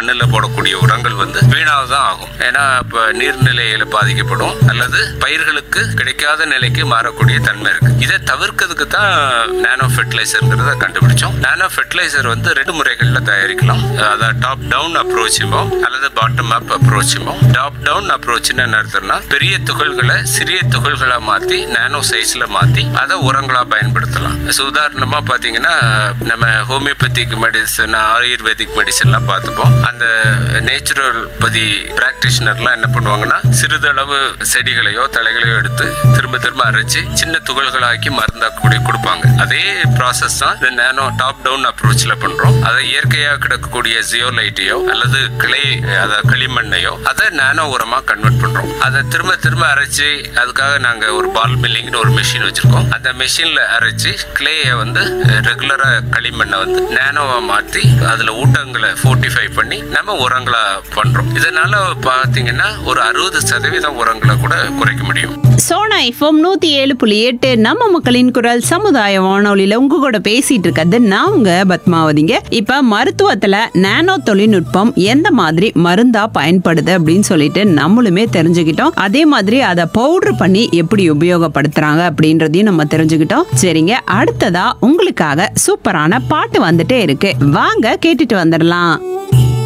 மண்ணில் போடக்கூடிய உரங்கள் வந்து வீணாக தான் ஆகும் ஏன்னா இப்போ நீர்நிலையில பாதிக்கப்படும் அல்லது பயிர்களுக்கு கிடைக்காத நிலைக்கு மாறக்கூடிய தன்மை இருக்கு இதை தவிர்க்கிறதுக்கு தான் நானோ ஃபெர்டிலைசர்ங்கிறத கண்டுபிடிச்சோம் நானோ ஃபெர்டிலைசர் வந்து ரெண்டு முறைகளில் தயாரிக்கலாம் அதாவது டாப் டவுன் அப்ரோச்சுமோ அல்லது பாட்டம் அப் அப்ரோச்சுமோ டாப் டவுன் அப்ரோச்னு என்ன அர்த்தம்னா பெரிய துகள்களை சிறிய துகள்களா மாத்தி நானோ சைஸ்ல மாத்தி அதை உரங்களா பயன்படுத்தலாம் So, உதாரணமா பாத்தீங்கன்னா நம்ம ஹோமியோபதிக் மெடிசன் ஆயுர்வேதிக் மெடிசன்லாம் பார்த்துப்போம் அந்த நேச்சுரல் பதி பிராக்டிஷனர்லாம் என்ன பண்ணுவாங்கன்னா சிறிதளவு செடிகளையோ தலைகளையோ எடுத்து திரும்ப திரும்ப அரைச்சு சின்ன துகள்களாக்கி மருந்தாக்கக்கூடிய கொடுப்பாங்க அதே ப்ராசஸ் தான் இந்த நேனோ டாப் டவுன் அப்ரோச்ல பண்றோம் அதை இயற்கையாக கிடக்கக்கூடிய ஜியோலைட்டையோ அல்லது கிளை அதாவது களிமண்ணையோ அதை நானோ உரமா கன்வெர்ட் பண்றோம் அதை திரும்ப திரும்ப அரைச்சு அதுக்காக நாங்க ஒரு பால் மில்லிங்னு ஒரு மிஷின் வச்சிருக்கோம் அந்த மிஷின்ல அரைச்சு கிளேயை வந்து ரெகுலரா களிமண்ணை வந்து நேனோவா மாத்தி அதுல ஊட்டங்களை ஃபோர்ட்டிஃபை பண்ணி நம்ம உரங்களா பண்றோம் இதனால பாத்தீங்கன்னா ஒரு அறுபது சதவீதம் உரங்களை கூட குறைக்க முடியும் சோனா எஃப்எம் நூத்தி ஏழு புள்ளி எட்டு நம்ம மக்களின் குரல் சமுதாய வானொலியில உங்க கூட பேசிட்டு இருக்கிறது நான் உங்க பத்மாவதிங்க இப்ப மருத்துவத்துல நானோ தொழில்நுட்பம் எந்த மாதிரி மருந்தா பயன்படுது அப்படின்னு சொல்லிட்டு நம்மளுமே தெரிஞ்சுக்கிட்டோம் அதே மாதிரி அதை பவுடர் பண்ணி எப்படி உபயோகப்படுத்துறாங்க அப்படின்றதையும் நம்ம தெரிஞ்சுக்கிட்டோம் சரிங்க அடுத்ததா உங்களுக்காக சூப்பரான பாட்டு வந்துட்டே இருக்கு வாங்க கேட்டுட்டு வந்துடலாம்